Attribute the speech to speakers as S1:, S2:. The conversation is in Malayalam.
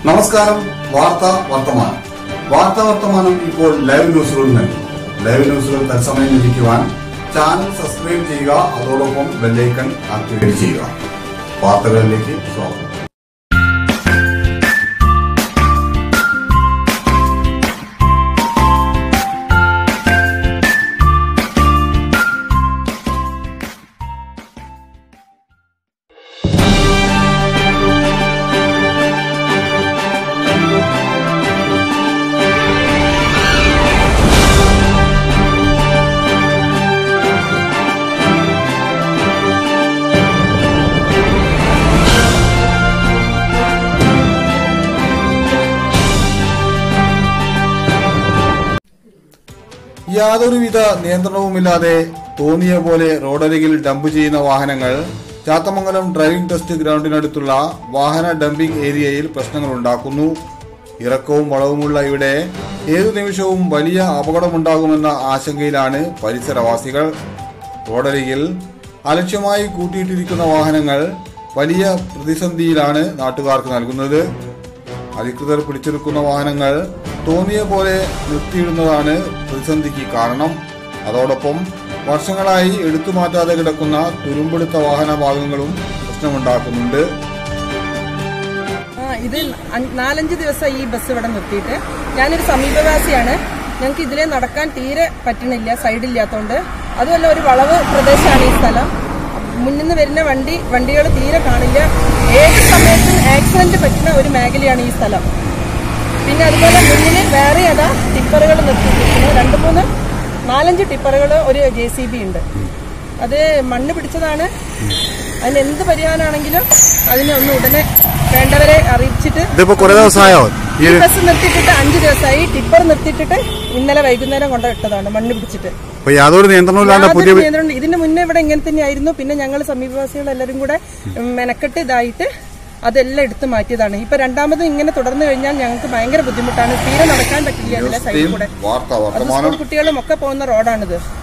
S1: നമസ്കാരം വാർത്ത വർത്തമാനം വാർത്ത വർത്തമാനം ഇപ്പോൾ ലൈവ് ന്യൂസുകൾ നൽകും ലൈവ് ന്യൂസുകൾ തത്സമയം ലഭിക്കുവാൻ ചാനൽ സബ്സ്ക്രൈബ് ചെയ്യുക അതോടൊപ്പം ബെല്ലൈക്കൺ ആക്ടിവേറ്റ് ചെയ്യുക വാർത്തകളിലേക്ക് സ്വാഗതം യാതൊരുവിധ നിയന്ത്രണവുമില്ലാതെ തോന്നിയ പോലെ റോഡരികിൽ ഡംപ് ചെയ്യുന്ന വാഹനങ്ങൾ ചാത്തമംഗലം ഡ്രൈവിംഗ് ടെസ്റ്റ് ഗ്രൗണ്ടിനടുത്തുള്ള വാഹന ഡംപിംഗ് ഏരിയയിൽ പ്രശ്നങ്ങളുണ്ടാക്കുന്നു ഇറക്കവും വളവുമുള്ള ഇവിടെ ഏതു നിമിഷവും വലിയ അപകടമുണ്ടാകുമെന്ന ആശങ്കയിലാണ് പരിസരവാസികൾ റോഡരികിൽ അലക്ഷ്യമായി കൂട്ടിയിട്ടിരിക്കുന്ന വാഹനങ്ങൾ വലിയ പ്രതിസന്ധിയിലാണ് നാട്ടുകാർക്ക് നൽകുന്നത് അധികൃതർ പിടിച്ചെടുക്കുന്ന വാഹനങ്ങൾ തോന്നിയ പോലെ നിർത്തിയിടുന്നതാണ് പ്രതിസന്ധിക്ക് കാരണം അതോടൊപ്പം വർഷങ്ങളായി എടുത്തു മാറ്റാതെ കിടക്കുന്ന തുരുമ്പെടുത്ത വാഹന ഭാഗങ്ങളും പ്രശ്നമുണ്ടാക്കുന്നുണ്ട്
S2: ആ, ഇത് അഞ്ച്- നാലഞ്ച് ദിവസം ഈ ബസ് ഇവിടെ നിർത്തിയിട്ട് ഞാനൊരു സമീപവാസിയാണ് ഞങ്ങൾക്ക് ഇതിലെ നടക്കാൻ തീരെ പറ്റണില്ല സൈഡില്ലാത്തതുകൊണ്ട് അതുമല്ല ഒരു വളവ് പ്രദേശമാണ് ഈ സ്ഥലം മുന്നിൽ നിന്ന് വരുന്ന വണ്ടി വണ്ടികൾ തീരെ കാണില്ല ഏത് സമയത്തും ആക്സിഡന്റ് പറ്റുന്ന ഒരു മേഖലയാണ് ഈ സ്ഥലം പിന്നെ അതുപോലെ മുന്നിൽ വേറെ അതാ ടിപ്പറുകൾ നിർത്തിയിട്ടിരിക്കുന്നു രണ്ട് മൂന്ന് നാലഞ്ച് ടിപ്പറുകൾ ഒരു ജെ സി ബി ഉണ്ട് അത് മണ്ണ് പിടിച്ചതാണ് അതിന് എന്ത് പരിഹാരമാണെങ്കിലും അതിനെ ഒന്ന് ഉടനെ വേണ്ടവരെ അറിയിച്ചിട്ട്
S1: ഇതിപ്പോ കുറെ ദിവസമായോ
S2: ഈ ബസ് നിർത്തിയിട്ടിട്ട് അഞ്ചു ദിവസമായി ടിപ്പർ നിർത്തിയിട്ടിട്ട് ഇന്നലെ വൈകുന്നേരം കൊണ്ട് ഇട്ടതാണ് മണ്ണ് പിടിച്ചിട്ട്
S1: ഇപ്പൊ യാതൊരു നിയന്ത്രണവും
S2: യാതൊരു നിയന്ത്രണം ഇതിന് മുന്നേ ഇവിടെ ഇങ്ങനെ തന്നെയായിരുന്നു പിന്നെ ഞങ്ങൾ സമീപവാസികൾ എല്ലാവരും കൂടെ ഉം, മെനക്കെട്ട് ഇതായിട്ട് അതെല്ലാം എടുത്ത് മാറ്റിയതാണ് ഇപ്പൊ രണ്ടാമതും ഇങ്ങനെ തുടർന്നു കഴിഞ്ഞാൽ ഞങ്ങൾക്ക് ഭയങ്കര ബുദ്ധിമുട്ടാണ് തീരെ നടക്കാൻ പറ്റില്ല അതിലെ സൈഡിൽ കൂടെ
S1: വാർത്ത
S2: അത് സ്കൂൾ കുട്ടികളും ഒക്കെ പോകുന്ന റോഡാണിത്